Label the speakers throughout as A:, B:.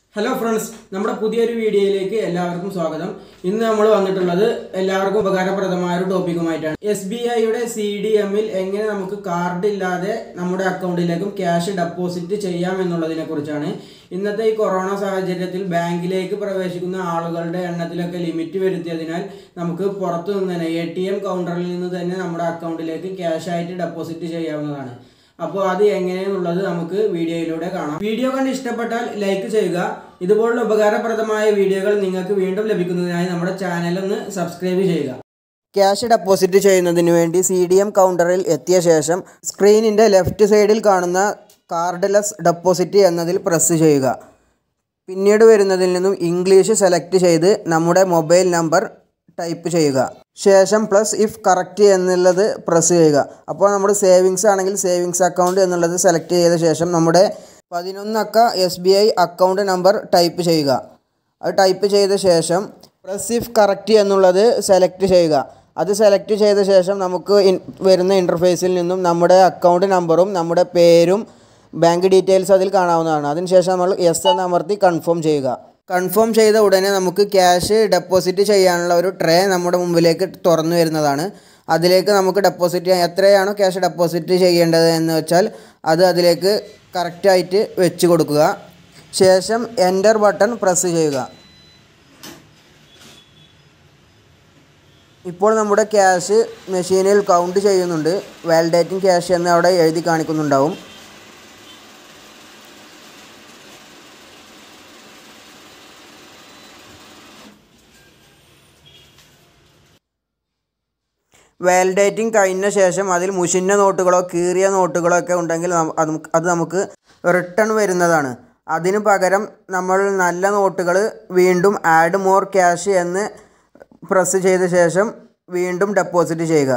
A: hello friends നമ്മുടെ പുതിയൊരു വീഡിയോയിലേക്ക് എല്ലാവർക്കും സ്വാഗതം ഇന്ന് നമ്മൾ വന്നിട്ടുള്ളത് എല്ലാവർക്കും ഉപകാരപ്രദമായ ഒരു ടോപ്പിക്കുമായിട്ടാണ് എസ് ബി ഐയുടെ സി ഡി എമ്മിൽ എങ്ങനെ നമുക്ക് കാർഡ് ഇല്ലാതെ നമ്മുടെ അക്കൗണ്ടിലേക്കും ക്യാഷ് ഡെപ്പോസിറ്റ് ചെയ്യാം എന്നുള്ളതിനെ കുറിച്ചാണ് ഇന്നത്തെ ഈ കൊറോണ സാഹചര്യത്തിൽ ബാങ്കിലേക്ക് പ്രവേശിക്കുന്ന ആളുകളുടെ എണ്ണത്തിലൊക്കെ ലിമിറ്റ് വരുത്തിയതിനാൽ നമുക്ക് പുറത്തു നിന്ന് തന്നെ എ ടി എം കൗണ്ടറിൽ നിന്ന് തന്നെ നമ്മുടെ അക്കൗണ്ടിലേക്ക് ക്യാഷ് ആയിട്ട് ഡെപ്പോസിറ്റ് ചെയ്യാവുന്നതാണ് അപ്പോൾ അത് എങ്ങനെയെന്നുള്ളത് നമുക്ക് വീഡിയോയിലൂടെ കാണാം വീഡിയോ കണ്ട് ഇഷ്ടപ്പെട്ടാൽ ലൈക്ക് ചെയ്യുക ഇതുപോലുള്ള ഉപകാരപ്രദമായ വീഡിയോകൾ നിങ്ങൾക്ക് വീണ്ടും ലഭിക്കുന്നതിനായി നമ്മുടെ ചാനൽ ഒന്ന് സബ്സ്ക്രൈബ് ചെയ്യുക ക്യാഷ് ഡെപ്പോസിറ്റ് ചെയ്യുന്നതിന് വേണ്ടി സി ഡി എം കൗണ്ടറിൽ എത്തിയ ശേഷം സ്ക്രീനിൻ്റെ ലെഫ്റ്റ് സൈഡിൽ കാണുന്ന കാർഡ്ലെസ് ഡെപ്പോസിറ്റ് എന്നതിൽ പ്രസ് ചെയ്യുക പിന്നീട് വരുന്നതിൽ നിന്നും ഇംഗ്ലീഷ് സെലക്ട് ചെയ്ത് നമ്മുടെ മൊബൈൽ നമ്പർ ടൈപ്പ് ചെയ്യുക ശേഷം പ്ലസ് ഇഫ് കറക്റ്റ് എന്നുള്ളത് പ്രസ് ചെയ്യുക അപ്പോൾ നമ്മുടെ സേവിങ്സ് ആണെങ്കിൽ സേവിങ്സ് അക്കൗണ്ട് എന്നുള്ളത് സെലക്ട് ചെയ്ത ശേഷം നമ്മുടെ പതിനൊന്നക്ക S B I account number type ചെയ്യുക അത് ടൈപ്പ് ചെയ്ത ശേഷം പ്രസ് ഇഫ് കറക്റ്റ് എന്നുള്ളത് സെലക്ട് ചെയ്യുക അത് സെലക്ട് ചെയ്ത ശേഷം നമുക്ക് ഇൻ- വരുന്ന ഇൻ്റർഫേസിൽ നിന്നും നമ്മുടെ അക്കൗണ്ട് നമ്പറും നമ്മുടെ പേരും ബാങ്ക് ഡീറ്റെയിൽസ് അതിൽ കാണാവുന്നതാണ് അതിനുശേഷം നമ്മൾ എസ് എന്ന് അമർത്തി കൺഫേം ചെയ്യുക കൺഫേം ചെയ്ത ഉടനെ നമുക്ക് ക്യാഷ് ഡെപ്പോസിറ്റ് ചെയ്യാനുള്ള ഒരു ട്രേ നമ്മുടെ മുമ്പിലേക്ക് തുറന്നു വരുന്നതാണ് അതിലേക്ക് നമുക്ക് ഡെപ്പോസിറ്റ് ചെയ്യാൻ എത്രയാണോ ക്യാഷ് ഡെപ്പോസിറ്റ് ചെയ്യേണ്ടത് എന്ന് വെച്ചാൽ അത് അതിലേക്ക് കറക്റ്റായിട്ട് വെച്ച് കൊടുക്കുക ശേഷം എൻ്റർ ബട്ടൺ പ്രസ് ചെയ്യുക ഇപ്പോൾ നമ്മുടെ ക്യാഷ് മെഷീനിൽ കൗണ്ട് ചെയ്യുന്നുണ്ട് വാലിഡേറ്റിംഗ് ക്യാഷ് എന്ന് അവിടെ എഴുതി കാണിക്കുന്നുണ്ടാവും വാലിഡേറ്റിംഗ് കഴിഞ്ഞ ശേഷം അതിൽ മുഷിഞ്ഞ നോട്ടുകളോ കീറിയ നോട്ടുകളോ ഒക്കെ ഉണ്ടെങ്കിൽ നം- അത് നമുക്ക് അത് നമുക്ക് റിട്ടേൺ വരുന്നതാണ് അതിന് പകരം നമ്മൾ നല്ല നോട്ടുകൾ വീണ്ടും ആഡ് മോർ ക്യാഷ് എന്ന് പ്രസ് ചെയ്ത ശേഷം വീണ്ടും ഡെപ്പോസിറ്റ് ചെയ്യുക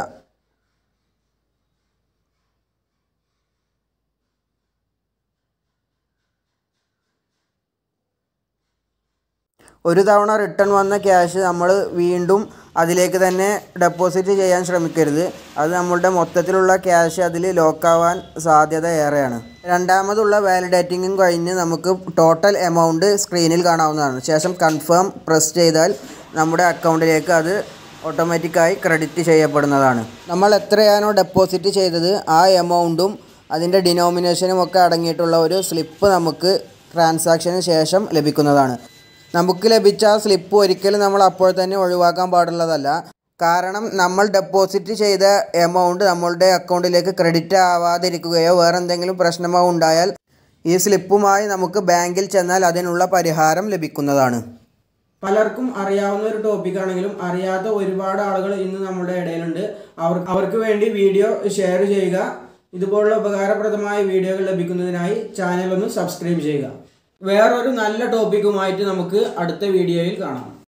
A: ഒരു തവണ റിട്ടേൺ വന്ന ക്യാഷ് നമ്മൾ വീണ്ടും അതിലേക്ക് തന്നെ ഡെപ്പോസിറ്റ് ചെയ്യാൻ ശ്രമിക്കരുത് അത് നമ്മളുടെ മൊത്തത്തിലുള്ള ക്യാഷ് അതിൽ ലോക്കാവാൻ സാധ്യത ഏറെയാണ് രണ്ടാമതുള്ള വാലിഡേറ്റിംഗും കഴിഞ്ഞ് നമുക്ക് ടോട്ടൽ എമൗണ്ട് സ്ക്രീനിൽ കാണാവുന്നതാണ് ശേഷം കൺഫേം പ്രസ് ചെയ്താൽ നമ്മുടെ അക്കൗണ്ടിലേക്ക് അത് ഓട്ടോമാറ്റിക്കായി ക്രെഡിറ്റ് ചെയ്യപ്പെടുന്നതാണ് നമ്മൾ എത്രയാണോ ഡെപ്പോസിറ്റ് ചെയ്തത് ആ എമൗണ്ടും അതിൻ്റെ ഡിനോമിനേഷനും ഒക്കെ അടങ്ങിയിട്ടുള്ള ഒരു സ്ലിപ്പ് നമുക്ക് ട്രാൻസാക്ഷന് ശേഷം ലഭിക്കുന്നതാണ് നമുക്ക് ലഭിച്ച ആ സ്ലിപ്പ് ഒരിക്കലും നമ്മൾ അപ്പോൾ തന്നെ ഒഴിവാക്കാൻ പാടുള്ളതല്ല കാരണം നമ്മൾ ഡെപ്പോസിറ്റ് ചെയ്ത എമൗണ്ട് നമ്മളുടെ അക്കൗണ്ടിലേക്ക് ക്രെഡിറ്റ് ആവാതിരിക്കുകയോ വേറെ എന്തെങ്കിലും പ്രശ്നമോ ഉണ്ടായാൽ ഈ സ്ലിപ്പുമായി നമുക്ക് ബാങ്കിൽ ചെന്നാൽ അതിനുള്ള പരിഹാരം ലഭിക്കുന്നതാണ് പലർക്കും അറിയാവുന്ന ഒരു ടോപ്പിക് ആണെങ്കിലും അറിയാത്ത ഒരുപാട് ആളുകൾ ഇന്ന് നമ്മുടെ ഇടയിലുണ്ട് അവർ അവർക്ക് വേണ്ടി വീഡിയോ ഷെയർ ചെയ്യുക ഇതുപോലുള്ള ഉപകാരപ്രദമായ വീഡിയോകൾ ലഭിക്കുന്നതിനായി ചാനൽ ഒന്ന് സബ്സ്ക്രൈബ് ചെയ്യുക വേറൊരു നല്ല ടോപ്പിക്കുമായിട്ട് നമുക്ക് അടുത്ത വീഡിയോയിൽ കാണാം